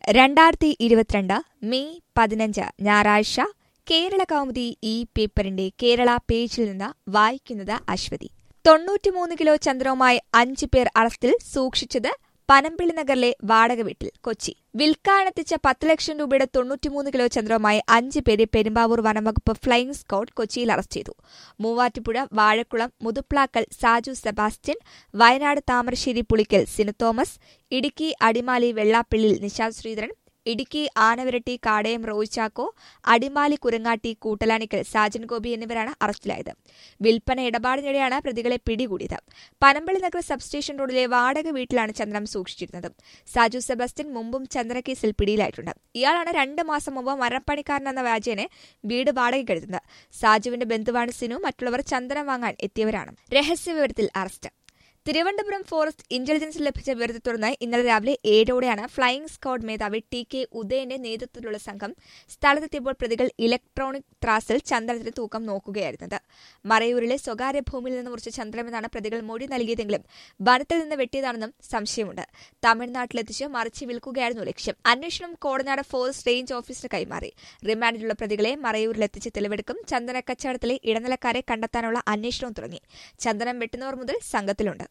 രണ്ടായിരത്തി ഇരുപത്തിരണ്ട് മെയ് പതിനഞ്ച് ഞായറാഴ്ച കേരള കൗമുദി ഈ പേപ്പറിന്റെ കേരള പേജിൽ നിന്ന് വായിക്കുന്നത് അശ്വതി തൊണ്ണൂറ്റിമൂന്ന് കിലോ ചന്ദ്രവുമായി അഞ്ചു പേർ അറസ്റ്റിൽ സൂക്ഷിച്ചത് പനമ്പിള്ളി നഗറിലെ വാടക വീട്ടിൽ കൊച്ചി വിൽക്കാനെത്തിച്ച പത്ത് ലക്ഷം രൂപയുടെ തൊണ്ണൂറ്റിമൂന്ന് കിലോ ചന്ദ്രവുമായി അഞ്ച് പേരെ പെരുമ്പാവൂർ വനംവകുപ്പ് ഫ്ലൈയിംഗ് സ്ക്വാഡ് കൊച്ചിയിൽ അറസ്റ്റ് ചെയ്തു മൂവാറ്റുപുഴ വാഴക്കുളം മുതുപ്ലാക്കൽ സാജു സെബാസ്റ്റ്യൻ വയനാട് താമരശ്ശേരി പുളിക്കൽ സിനു തോമസ് ഇടുക്കി അടിമാലി വെള്ളാപ്പള്ളിയിൽ നിശാദ് ശ്രീധരൻ ഇടുക്കി ആനവിരട്ടി കാടയം റോയിച്ചാക്കോ അടിമാലി കുരങ്ങാട്ടി കൂട്ടലാനിക്കൽ സാജൻ ഗോപി എന്നിവരാണ് അറസ്റ്റിലായത് വിൽപ്പന ഇടപാടിനിടെയാണ് പ്രതികളെ പിടികൂടിയത് പനമ്പള്ളി നഗർ സബ്സ്റ്റേഷൻ റോഡിലെ വാടക വീട്ടിലാണ് ചന്ദ്രൻ സൂക്ഷിച്ചിരുന്നത് സാജു സെബാസ്റ്റ്യൻ മുമ്പും ചന്ദ്രക്കേസിൽ പിടിയിലായിട്ടുണ്ട് ഇയാളാണ് രണ്ട് മാസം മുമ്പ് മരണപ്പണിക്കാരനെന്ന വ്യാജേനെ വീട് വാടകയ്ക്കെടുത്തത് സാജുവിന്റെ ബന്ധുവാണ് സിനു മറ്റുള്ളവർ ചന്ദനം വാങ്ങാൻ എത്തിയവരാണ് രഹസ്യവിവരത്തിൽ അറസ്റ്റ് തിരുവനന്തപുരം ഫോറസ്റ്റ് ഇന്റലിജൻസ് ലഭിച്ച വിവരത്തെ തുടർന്ന് ഇന്നലെ രാവിലെ ഏഴോടെയാണ് ഫ്ലൈയിംഗ് സ്ക്വാഡ് മേധാവി ടി കെ ഉദയന്റെ നേതൃത്വത്തിലുള്ള സംഘം സ്ഥലത്തെത്തിയപ്പോൾ പ്രതികൾ ഇലക്ട്രോണിക് ത്രാസിൽ ചന്ദ്രത്തിന്റെ തൂക്കം നോക്കുകയായിരുന്നത് മറയൂരിലെ സ്വകാര്യ ഭൂമിയിൽ നിന്ന് മുറിച്ച ചന്ദ്രമെന്നാണ് പ്രതികൾ മൊഴി നൽകിയതെങ്കിലും വനത്തിൽ നിന്ന് വെട്ടിയതാണെന്നും സംശയമുണ്ട് തമിഴ്നാട്ടിലെത്തിച്ച് മറിച്ച് വിൽക്കുകയായിരുന്നു ലക്ഷ്യം അന്വേഷണം കോടനാട് ഫോറസ്റ്റ് റേഞ്ച് ഓഫീസർ കൈമാറി റിമാൻഡിലുള്ള പ്രതികളെ മറയൂരിലെത്തിച്ച് തെളിവെടുക്കും ചന്ദന കച്ചവടത്തിലെ ഇടനിലക്കാരെ കണ്ടെത്താനുള്ള അന്വേഷണവും തുടങ്ങി ചന്ദനം വെട്ടുന്നവർ മുതൽ സംഘത്തിലുണ്ട്